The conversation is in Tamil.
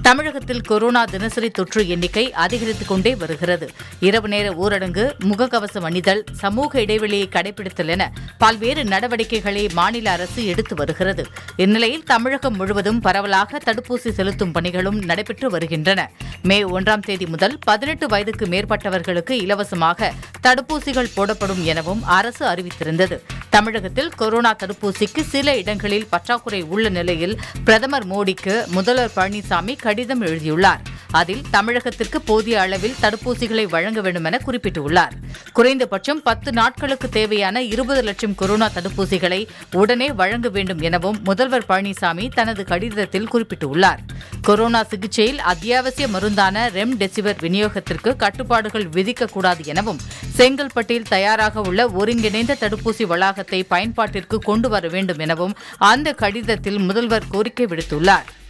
தமிழகத்தில் கொரோனா தினசரி தொற்று எண்ணிக்கை அதிகரித்துக் கொண்டே வருகிறது இரவு நேர ஊரடங்கு முகக்கவசம் அணிதல் சமூக இடைவெளியை கடைபிடித்தல் என பல்வேறு நடவடிக்கைகளை மாநில அரசு எடுத்து வருகிறது இந்நிலையில் தமிழகம் முழுவதும் பரவலாக தடுப்பூசி செலுத்தும் பணிகளும் நடைபெற்று வருகின்றன மே ஒன்றாம் தேதி முதல் பதினெட்டு வயதுக்கு மேற்பட்டவர்களுக்கு இலவசமாக தடுப்பூசிகள் போடப்படும் எனவும் அரசு அறிவித்திருந்தது தமிழகத்தில் கொரோனா தடுப்பூசிக்கு சில இடங்களில் பற்றாக்குறை உள்ள நிலையில் பிரதமர் மோடிக்கு முதல்வர் பழனிசாமி கடிதம் எழுதியுள்ளார் அதில் தமிழகத்திற்கு போதிய அளவில் தடுப்பூசிகளை வழங்க வேண்டும் என குறிப்பிட்டுள்ளார் குறைந்தபட்சம் பத்து நாட்களுக்கு தேவையான இருபது லட்சம் கொரோனா தடுப்பூசிகளை உடனே வழங்க வேண்டும் எனவும் முதல்வர் பழனிசாமி தனது கடிதத்தில் குறிப்பிட்டுள்ளார் கொரோனா சிகிச்சையில் அத்தியாவசிய மருந்தான ரெம்டெசிவிர் விநியோகத்திற்கு கட்டுப்பாடுகள் விதிக்கக்கூடாது எனவும் செங்கல்பட்டில் தயாராக உள்ள ஒருங்கிணைந்த தடுப்பூசி வளாகத்தை பயன்பாட்டிற்கு கொண்டு வர வேண்டும் எனவும் அந்த கடிதத்தில் முதல்வர் கோரிக்கை விடுத்துள்ளார்